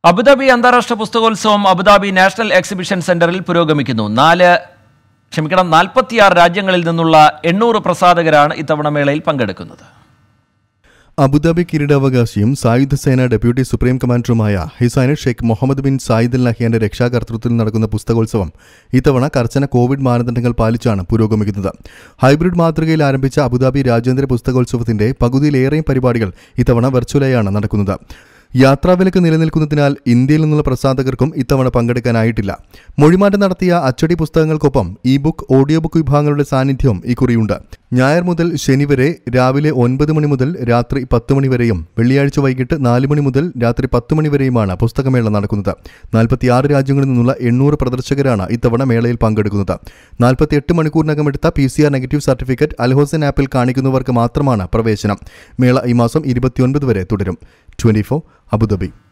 Abu Dhabi അന്താരാഷ്ട്ര പുസ്തകോത്സവം Abu Dhabi national exhibition സെന്ററിൽ പുരോഗമിക്കുന്നു നാല് ക്ഷമിക്കണം നാൽപ്പത്തിയാറ് രാജ്യങ്ങളിൽ നിന്നുള്ള എണ്ണൂറ് പ്രസാധകരാണ് ഇത്തവണ മേളയിൽ പങ്കെടുക്കുന്നത് അബുദാബി കിരീടാവകാശിയും സായുധ സേന ഡെപ്യൂട്ടി സുപ്രീം കമാൻഡറുമായ ഹിസൈന Sheikh Mohammed bin Zayed Al നഹിയാന്റെ രക്ഷാകർതൃത്വത്തിൽ നടക്കുന്ന പുസ്തകോത്സവം ഇത്തവണ കർശന കോവിഡ് മാനദണ്ഡങ്ങൾ പാലിച്ചാണ് പുരോഗമിക്കുന്നത് ഹൈബ്രിഡ് മാതൃകയിൽ ആരംഭിച്ച അബുദാബി രാജ്യാന്തര പുസ്തകോത്സവത്തിന്റെ പകുതിയിലേറെയും പരിപാടികൾ ഇത്തവണ വെർച്വലായാണ് നടക്കുന്നത് യാത്രാവിലക്ക് നിലനിൽക്കുന്നതിനാൽ ഇന്ത്യയിൽ നിന്നുള്ള പ്രസാധകർക്കും ഇത്തവണ പങ്കെടുക്കാനായിട്ടില്ല മൊഴിമാറ്റം നടത്തിയ അച്ചടി പുസ്തകങ്ങൾക്കൊപ്പം ഇ ബുക്ക് ഓഡിയോ ബുക്ക് വിഭാഗങ്ങളുടെ സാന്നിധ്യവും ഇക്കുറിയുണ്ട് ഞായർ മുതൽ ശനി വരെ രാവിലെ ഒൻപത് മണി മുതൽ രാത്രി പത്ത് മണി വരെയും വെള്ളിയാഴ്ച വൈകിട്ട് നാല് മണി മുതൽ രാത്രി പത്ത് മണി വരെയുമാണ് പുസ്തകമേള നടക്കുന്നത് നാൽപ്പത്തിയാറ് രാജ്യങ്ങളിൽ നിന്നുള്ള എണ്ണൂറ് പ്രദർശകരാണ് ഇത്തവണ മേളയിൽ പങ്കെടുക്കുന്നത് നാൽപ്പത്തിയെട്ട് മണിക്കൂറിനകം എടുത്ത P C R negative certificate Alhosn ആപ്പിൽ കാണിക്കുന്നവർക്ക് മാത്രമാണ് പ്രവേശനം മേള ഈ മാസം ഇരുപത്തിയൊൻപത് വരെ തുടരും ട്വന്റി അബുദാബി